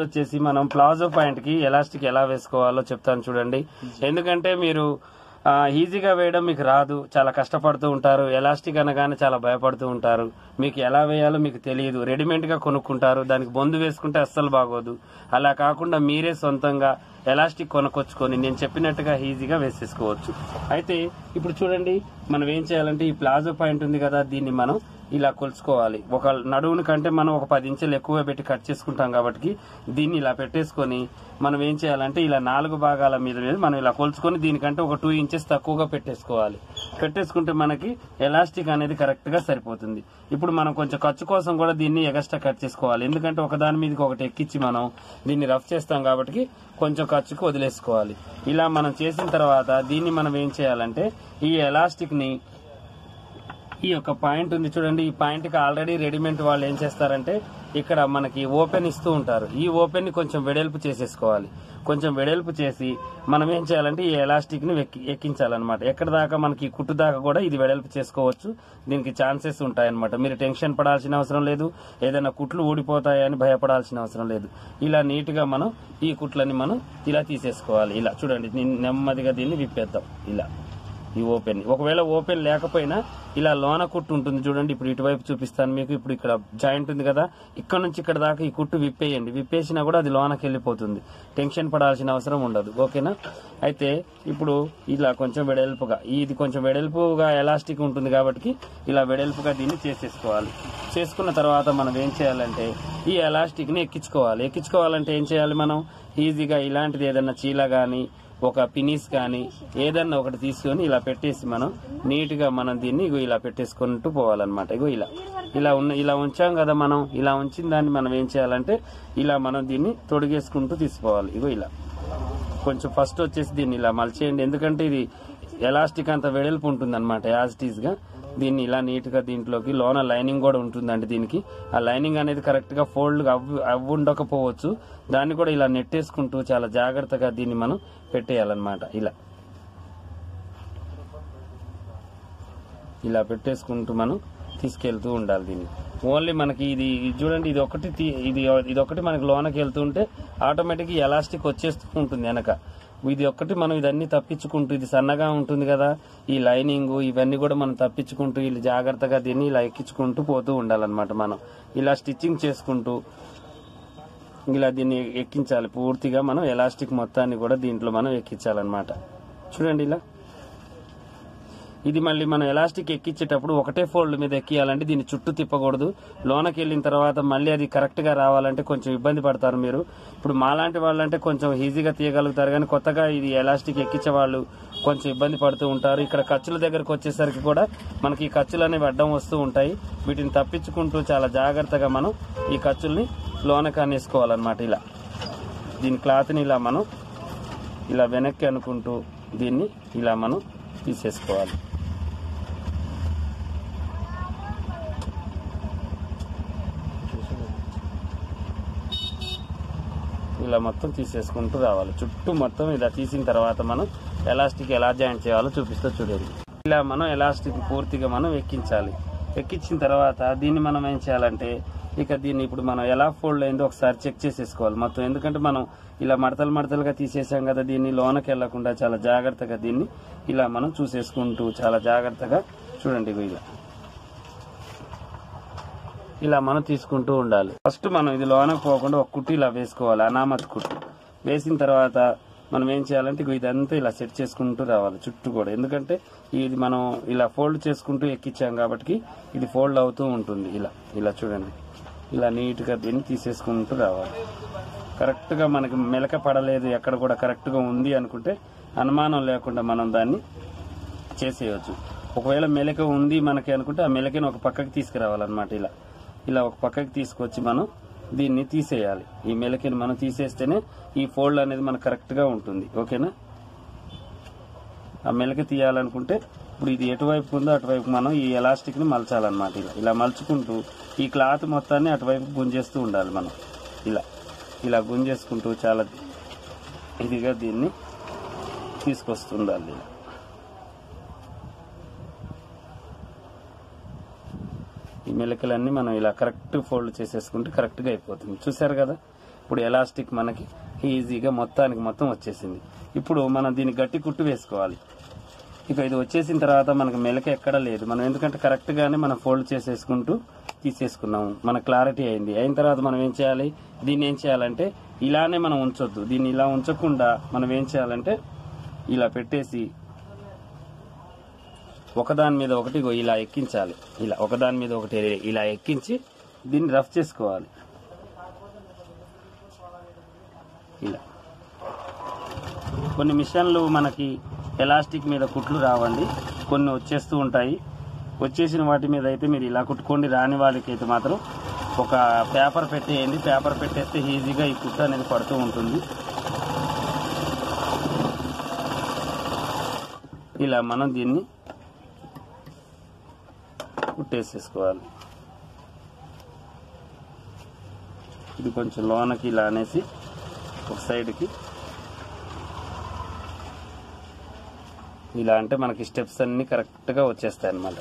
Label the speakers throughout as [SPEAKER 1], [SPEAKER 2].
[SPEAKER 1] వచ్చేసి మనం palazzo point కి ఎలాస్టిక్ ఎలా వేసుకోవాలో చెప్తాను చూడండి ఎందుకంటే మీరు ఆ, ఈజీగా వేయడం మీకు రాదు చాలా కష్టపడుతూ ఉంటారు ఎలాస్టిక్ అనగానే చాలా భయపడుతూ ఉంటారు మీకు ఎలా వేయాలో మీకు తెలియదు రెడీమేడ్ గా కొనుక్కుంటారు దానికి బొందు వేసుకుంటే అస్సలు బాగోదు అలా కాకుండా మీరే సొంతంగా ఎలాస్టిక్ కొనుక్కొచ్చుకొని నేను చెప్పినట్టుగా ఈజీగా వేసేసుకోవచ్చు అయితే ఇప్పుడు చూడండి మనం ఏం చేయాలంటే ఈ ప్లాజో పాయింట్ ఉంది కదా దీన్ని మనం ఇలా కొలుచుకోవాలి ఒక నడువుని కంటే మనం ఒక పది ఇంచులు ఎక్కువ పెట్టి కట్ చేసుకుంటాం కాబట్టి దీన్ని ఇలా పెట్టేసుకొని మనం ఏం చేయాలంటే ఇలా నాలుగు భాగాల మీద మీద మనం ఇలా కొలుచుకొని దీనికంటే ఒక టూ ఇంచెస్ తక్కువగా పెట్టేసుకోవాలి పెట్టేసుకుంటే మనకి ఎలాస్టిక్ అనేది కరెక్ట్ గా సరిపోతుంది ఇప్పుడు మనం కొంచెం ఖర్చు కోసం కూడా దీన్ని ఎగస్ట్రా కట్ చేసుకోవాలి ఎందుకంటే ఒకదాని మీదకి ఒకటి ఎక్కించి మనం దీన్ని రఫ్ చేస్తాం కాబట్టి కొంచెం ఖర్చుకు వదిలేసుకోవాలి ఇలా మనం చేసిన తర్వాత దీన్ని మనం ఏం చేయాలంటే ఈ ఎలాస్టిక్ ని ఈ యొక్క పాయింట్ ఉంది చూడండి ఈ పాయింట్ కి ఆల్రెడీ రెడీమేడ్ వాళ్ళు ఏం చేస్తారంటే ఇక్కడ మనకి ఓపెన్ ఇస్తూ ఉంటారు ఈ ఓపెన్ ని కొంచెం వెడల్పు చేసేసుకోవాలి కొంచెం వెడల్పు చేసి మనం ఏం చేయాలంటే ఈ ఎలాస్టిక్ ని ఎక్కి- ఎక్కించాలన్నమాట ఎక్కడ దాకా మనకి ఈ కుట్టు దాకా కూడా ఇది వెడల్పు చేసుకోవచ్చు దీనికి ఛాన్సెస్ ఉంటాయన్నమాట మీరు టెన్షన్ పడాల్సిన అవసరం లేదు ఏదైనా కుట్లు ఊడిపోతాయని భయపడాల్సిన అవసరం లేదు ఇలా నీట్ గా మనం ఈ కుట్లని మనం ఇలా తీసేసుకోవాలి ఇలా చూడండి దీన్ని నెమ్మదిగా దీన్ని విప్పేద్దాం ఇలా ఈ ఓపెన్ ఒకవేళ ఓపెన్ లేకపోయినా ఇలా లోన కుట్టు ఉంటుంది చూడండి ఇప్పుడు ఇటువైపు చూపిస్తాను మీకు ఇప్పుడు ఇక్కడ జాయింట్ ఉంది కదా ఇక్కడ నుంచి ఇక్కడ దాకా ఈ కుట్టు విప్పేయండి విప్పేసినా కూడా అది లోనకి వెళ్ళిపోతుంది టెన్షన్ పడాల్సిన అవసరం ఉండదు ఓకేనా అయితే ఇప్పుడు ఇలా కొంచెం వెడల్పుగా ఇది కొంచెం వెడల్పుగా ఎలాస్టిక్ ఉంటుంది కాబట్టి ఇలా వెడల్పుగా దీన్ని చేసేసుకోవాలి చేసుకున్న తర్వాత మనం ఏం చేయాలంటే ఈ ఎలాస్టిక్ ని ఎక్కించుకోవాలి ఎక్కించుకోవాలంటే ఏం చేయాలి మనం ఈజీగా ఇలాంటిది ఏదైనా చీల గానీ ఒక పినీస్ కానీ ఏదన్నా ఒకటి తీసుకొని ఇలా పెట్టేసి మనం నీట్ గా మనం దీన్ని ఇగో ఇలా పెట్టేసుకుంటూ పోవాలన్నమాట ఇగో ఇలా ఇలా ఉన్న ఇలా ఉంచాం కదా మనం ఇలా ఉంచిన దాన్ని మనం ఏం చేయాలంటే ఇలా మనం దీన్ని తొడిగేసుకుంటూ తీసుకోవాలి ఇగో ఇలా కొంచెం ఫస్ట్ వచ్చేసి దీన్ని ఇలా మలిచేయండి ఎందుకంటే ఇది ఎలాస్టిక్ అంత వెడల్పు ఉంటుంది అనమాట యాజ్ ఇట్ ఈస్ గా దీన్ని ఇలా నీట్ గా దీంట్లోకి లోన లైనింగ్ కూడా ఉంటుందండి దీనికి ఆ లైనింగ్ అనేది కరెక్ట్ గా ఫోల్డ్ అవ్వు అవ్వు ఉండకపోవచ్చు దాన్ని కూడా ఇలా నెట్టేసుకుంటూ చాలా జాగ్రత్తగా దీన్ని మనం పెట్టేయాలన్నమాట ఇలా ఇలా పెట్టేసుకుంటూ మనం తీసుకెళ్తూ ఉండాలి దీన్ని ఓన్లీ మనకి ఇది ఇది చూడండి ఇది ఒకటి తీ- ఇది ఇది ఒకటి మనకి లోనకి వెళ్తుంటే ఆటోమేటిక్ ఎలాస్టిక్ వచ్చేస్తూ ఉంటుంది వెనక ఇది ఒక్కటి మనం ఇదన్నీ తప్పించుకుంటూ ఇది సన్నగా ఉంటుంది కదా ఈ లైనింగ్ ఇవన్నీ కూడా మనం తప్పించుకుంటూ ఇలా జాగ్రత్తగా దీన్ని ఇలా ఎక్కించుకుంటూ పోతూ ఉండాలన్నమాట మనం ఇలా స్టిచ్చింగ్ చేసుకుంటూ ఇలా దీన్ని ఎక్కించాలి పూర్తిగా మనం ఎలాస్టిక్ మొత్తాన్ని కూడా దీంట్లో మనం ఎక్కించాలన్నమాట చూడండి ఇలా ఇది మళ్ళీ మనం ఎలాస్టిక్ ఎక్కించేటప్పుడు ఒకటే ఫోల్డ్ మీద ఎక్కియాలంటే దీన్ని చుట్టూ తిప్పకూడదు లోనకి వెళ్ళిన తర్వాత మళ్ళీ అది కరెక్ట్ గా రావాలంటే కొంచెం ఇబ్బంది పడతారు మీరు ఇప్పుడు మాలాంటి వాళ్ళంటే కొంచెం ఈజీగా తీయగలుగుతారు కానీ కొత్తగా ఇది ఎలాస్టిక్ ఎక్కించే వాళ్ళు కొంచెం ఇబ్బంది పడుతూ ఉంటారు ఇక్కడ ఖర్చుల దగ్గరకు వచ్చేసరికి కూడా మనకి ఈ ఖర్చులు అనేవి అడ్డం వస్తూ ఉంటాయి వీటిని తప్పించుకుంటూ చాలా జాగ్రత్తగా మనం ఈ ఖర్చుల్ని లోనకి అనేసుకోవాలన్నమాట ఇలా దీని క్లాత్ని ఇలా మనం ఇలా వెనక్కి అనుకుంటూ దీన్ని ఇలా మనం తీసేసుకోవాలి ఇలా మొత్తం తీసేసుకుంటూ రావాలి చుట్టూ మొత్తం ఇలా తీసిన తర్వాత మనం ఎలాస్టిక్ ఎలా జాయింట్ చేయాలో చూపిస్తూ చూడండి ఇలా మనం ఎలాస్టిక్ పూర్తిగా మనం ఎక్కించాలి ఎక్కించిన తర్వాత దీన్ని మనం ఏం చేయాలంటే ఇక దీన్ని ఇప్పుడు మనం ఎలా ఫోల్డ్ అయిందో ఒకసారి చెక్ చేసేసుకోవాలి మొత్తం ఎందుకంటే మనం ఇలా మడతలు మడతలుగా తీసేసాం కదా దీన్ని లోనకి వెళ్లకుండా చాలా జాగ్రత్తగా దీన్ని ఇలా మనం చూసేసుకుంటూ చాలా జాగ్రత్తగా చూడండి ఇగో ఇలా ఇలా మనం తీసుకుంటూ ఉండాలి ఫస్ట్ మనం ఇది లోనకు పోకుండా ఒక కుట్టు ఇలా వేసుకోవాలి అనామత్ కుట్టు వేసిన తర్వాత మనం ఏం చేయాలంటే ఇగో ఇదంతా ఇలా సెట్ చేసుకుంటూ రావాలి చుట్టూ కూడా ఎందుకంటే ఇది మనం ఇలా ఫోల్డ్ చేసుకుంటూ ఎక్కించాం కాబట్టి ఇది ఫోల్డ్ అవుతూ ఉంటుంది ఇలా ఇలా చూడండి ఇలా నీట్ గా దీన్ని తీసేసుకుంటూ రావాలి కరెక్ట్ గా మనకి మెలక పడలేదు ఎక్కడ కూడా కరెక్ట్ గా ఉంది అనుకుంటే అనుమానం లేకుండా మనం దాన్ని చేసేయచ్చు ఒకవేళ మెలక ఉంది మనకి అనుకుంటే ఆ మెలకని ఒక పక్కకి తీసుకురావాలన్నమాట ఇలా ఇలా ఒక పక్కకి తీసుకొచ్చి మనం దీన్ని తీసేయాలి ఈ మెలకని మనం తీసేస్తేనే ఈ ఫోల్డ్ అనేది మనకు కరెక్ట్ గా ఉంటుంది ఓకేనా ఆ మెలక తీయాలనుకుంటే ఇప్పుడు ఇది ఎటువైపు ఉందో అటువైపు మనం ఈ ఎలాస్టిక్ ని మలచాలన్నమాట ఇలా ఇలా మలుచుకుంటూ ఈ క్లాత్ మొత్తాన్ని అటువైపు గుంజేస్తూ ఉండాలి మనం ఇలా ఇలా గుంజేసుకుంటూ చాలా ఇదిగా దీన్ని తీసుకొస్తుండాలి ఇలా ఈ మెలకలన్నీ మనం ఇలా కరెక్ట్ ఫోల్డ్ చేసేసుకుంటే కరెక్ట్గా అయిపోతుంది చూసారు కదా ఇప్పుడు ఎలాస్టిక్ మనకి ఈజీగా మొత్తానికి మొత్తం వచ్చేసింది ఇప్పుడు మనం దీన్ని గట్టి కుట్టు వేసుకోవాలి ఇక ఇది వచ్చేసిన తర్వాత మనకు మెలక ఎక్కడ లేదు మనం ఎందుకంటే కరెక్ట్ గానే మనం ఫోల్డ్ చేసేసుకుంటూ తీసేసుకున్నాము మన క్లారిటీ అయింది అయిన తర్వాత మనం ఏం చేయాలి దీన్ని ఏం చేయాలంటే ఇలానే మనం ఉంచొద్దు దీన్ని ఇలా ఉంచకుండా మనం ఏం చేయాలంటే ఇలా పెట్టేసి ఒకదాని మీద ఒకటి ఇగో ఇలా ఎక్కించాలి ఇలా ఒకదాని మీద ఒకటి ఇలా ఎక్కించి దీన్ని రఫ్ చేసుకోవాలి ఇలా కొన్ని మిషన్లు మనకి ఎలాస్టిక్ మీద కుట్లు రావండి కొన్ని వచ్చేస్తూ ఉంటాయి వచ్చేసిన వాటి మీద అయితే మీరు ఇలా కుట్టుకోండి రాని వాళ్ళకి అయితే మాత్రం ఒక పేపర్ పెట్టేయండి పేపర్ పెట్టేస్తే ఈజీగా ఈ కుట్టు అనేది పడుతూ ఉంటుంది ఇలా మనం దీన్ని కుట్టేసేసుకోవాలి ఇది కొంచెం లోనకి ఇలా అనేసి ఒక సైడ్కి ఇలా అంటే మనకి స్టెప్స్ అన్ని కరెక్ట్గా వచ్చేస్తాయి అన్నమాట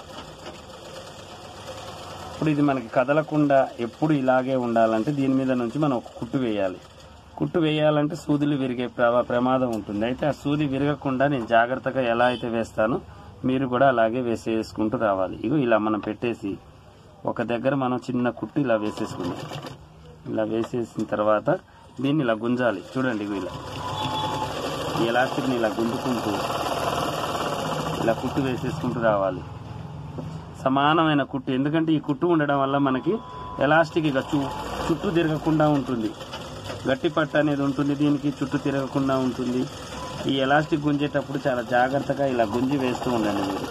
[SPEAKER 1] ఇప్పుడు ఇది మనకి కదలకుండా ఎప్పుడు ఇలాగే ఉండాలంటే దీని మీద నుంచి మనం ఒక కుట్టు వేయాలి కుట్టు వేయాలంటే సూదులు విరిగే ప్ర- ప్రమాదం ఉంటుంది అయితే ఆ సూది విరగకుండా నేను జాగ్రత్తగా ఎలా అయితే వేస్తానో మీరు కూడా అలాగే వేసేసుకుంటూ రావాలి ఇగో ఇలా మనం పెట్టేసి ఒక దగ్గర మనం చిన్న కుట్టు ఇలా వేసేసుకుందాం ఇలా వేసేసిన తర్వాత దీన్ని ఇలా గుంజాలి చూడండి ఇగో ఇలా ఈ ఎలాస్టిక్ని ఇలా గుంజుకుంటూ ఇలా కుట్టు వేసేసుకుంటూ రావాలి సమానమైన కుట్టు ఎందుకంటే ఈ కుట్టు ఉండడం వల్ల మనకి ఎలాస్టిక్ ఇక చు చుట్టూ తిరగకుండా ఉంటుంది గట్టి పట్టు అనేది ఉంటుంది దీనికి చుట్టూ తిరగకుండా ఉంటుంది ఈ ఎలాస్టిక్ గుంజేటప్పుడు చాలా జాగ్రత్తగా ఇలా గుంజి వేస్తూ ఉండండి మీరు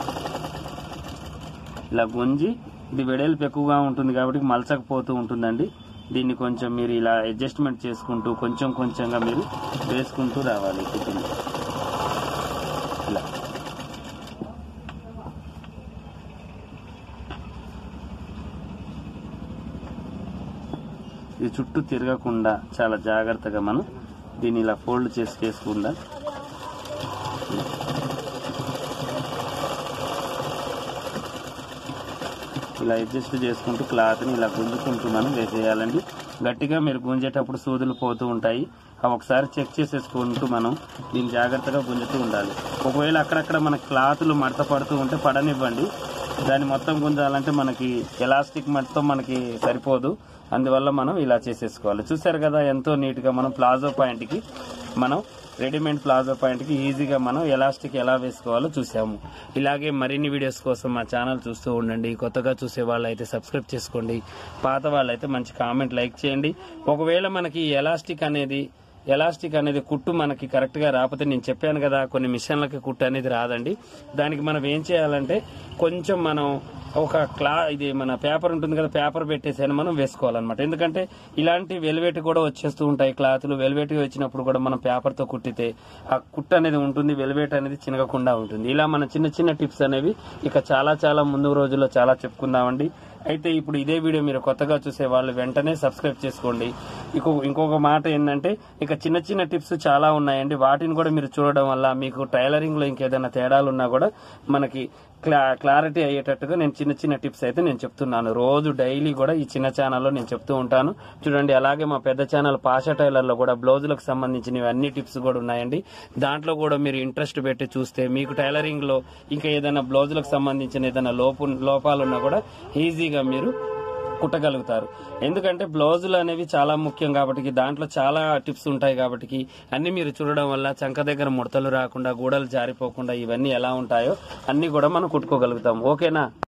[SPEAKER 1] ఇలా గుంజి ఇది వెడల్పు ఎక్కువగా ఉంటుంది కాబట్టి మలచకపోతూ ఉంటుందండి దీన్ని కొంచెం మీరు ఇలా అడ్జస్ట్మెంట్ చేసుకుంటూ కొంచెం కొంచెంగా మీరు వేసుకుంటూ రావాలి ఈ కుట్టుని ఇలా ఇది చుట్టూ తిరగకుండా చాలా జాగ్రత్తగా మనం దీన్ని ఇలా ఫోల్డ్ చేసి చేసుకుండా ఇలా అడ్జస్ట్ చేసుకుంటూ క్లాత్ని ఇలా గుంజుకుంటూ మనం వేసేయాలండి గట్టిగా మీరు గుంజేటప్పుడు సూదులు పోతూ ఉంటాయి అవి ఒకసారి చెక్ చేసేసుకుంటూ మనం దీన్ని జాగ్రత్తగా గుంజుతూ ఉండాలి ఒకవేళ అక్కడక్కడ మన క్లాతులు మడత పడుతూ ఉంటే పడనివ్వండి దాన్ని మొత్తం గుంజాలంటే మనకి ఎలాస్టిక్ మొత్తం మనకి సరిపోదు అందువల్ల మనం ఇలా చేసేసుకోవాలి చూసారు కదా ఎంతో నీట్గా మనం ప్లాజో పాయింట్కి మనం రెడీమేడ్ ప్లాజో పాయింట్కి ఈజీగా మనం ఎలాస్టిక్ ఎలా వేసుకోవాలో చూసాము ఇలాగే మరిన్ని వీడియోస్ కోసం మా ఛానల్ చూస్తూ ఉండండి కొత్తగా చూసే వాళ్ళు అయితే సబ్స్క్రైబ్ చేసుకోండి పాత వాళ్ళు అయితే మంచి కామెంట్ లైక్ చేయండి ఒకవేళ మనకి ఈ ఎలాస్టిక్ అనేది ఎలాస్టిక్ అనేది కుట్టు మనకి కరెక్ట్ గా రాకపోతే నేను చెప్పాను కదా కొన్ని మిషన్లకి కుట్టు అనేది రాదండి దానికి మనం ఏం చేయాలంటే కొంచెం మనం ఒక క్లా ఇది మన పేపర్ ఉంటుంది కదా పేపర్ పెట్టేసి మనం వేసుకోవాలన్నమాట ఎందుకంటే ఇలాంటి వెల్వెట్ కూడా వచ్చేస్తూ ఉంటాయి క్లాతులు వెల్వెట్ వచ్చినప్పుడు కూడా మనం పేపర్ తో కుట్టితే ఆ కుట్టు అనేది ఉంటుంది వెల్వెట్ అనేది చినగకుండా ఉంటుంది ఇలా మన చిన్న చిన్న టిప్స్ అనేవి ఇక చాలా చాలా ముందు రోజుల్లో చాలా చెప్పుకుందామండి అయితే ఇప్పుడు ఇదే వీడియో మీరు కొత్తగా చూసే వాళ్ళు వెంటనే సబ్స్క్రైబ్ చేసుకోండి ఇంకో ఇంకొక మాట ఏంటంటే ఇక చిన్న చిన్న టిప్స్ చాలా ఉన్నాయండి వాటిని కూడా మీరు చూడడం వల్ల మీకు టైలరింగ్ లో ఇంకేదైనా తేడాలు ఉన్నా కూడా మనకి క్లా క్లారిటీ అయ్యేటట్టుగా నేను చిన్న చిన్న టిప్స్ అయితే నేను చెప్తున్నాను రోజు డైలీ కూడా ఈ చిన్న ఛానల్లో నేను చెప్తూ ఉంటాను చూడండి అలాగే మా పెద్ద ఛానల్ పాషా టైలర్ లో కూడా బ్లౌజులకు సంబంధించినవి అన్ని టిప్స్ కూడా ఉన్నాయండి దాంట్లో కూడా మీరు ఇంట్రెస్ట్ పెట్టి చూస్తే మీకు టైలరింగ్ లో ఇంకా ఏదైనా బ్లౌజులకు సంబంధించిన ఏదైనా లోపు లోపాలు ఉన్నా కూడా ఈజీగా మీరు కుట్టగలుగుతారు ఎందుకంటే బ్లౌజులు అనేవి చాలా ముఖ్యం కాబట్టి దాంట్లో చాలా టిప్స్ ఉంటాయి కాబట్టి అన్ని మీరు చూడడం వల్ల చంక దగ్గర ముడతలు రాకుండా గూడలు జారిపోకుండా ఇవన్నీ ఎలా ఉంటాయో అన్ని కూడా మనం కుట్టుకోగలుగుతాం ఓకేనా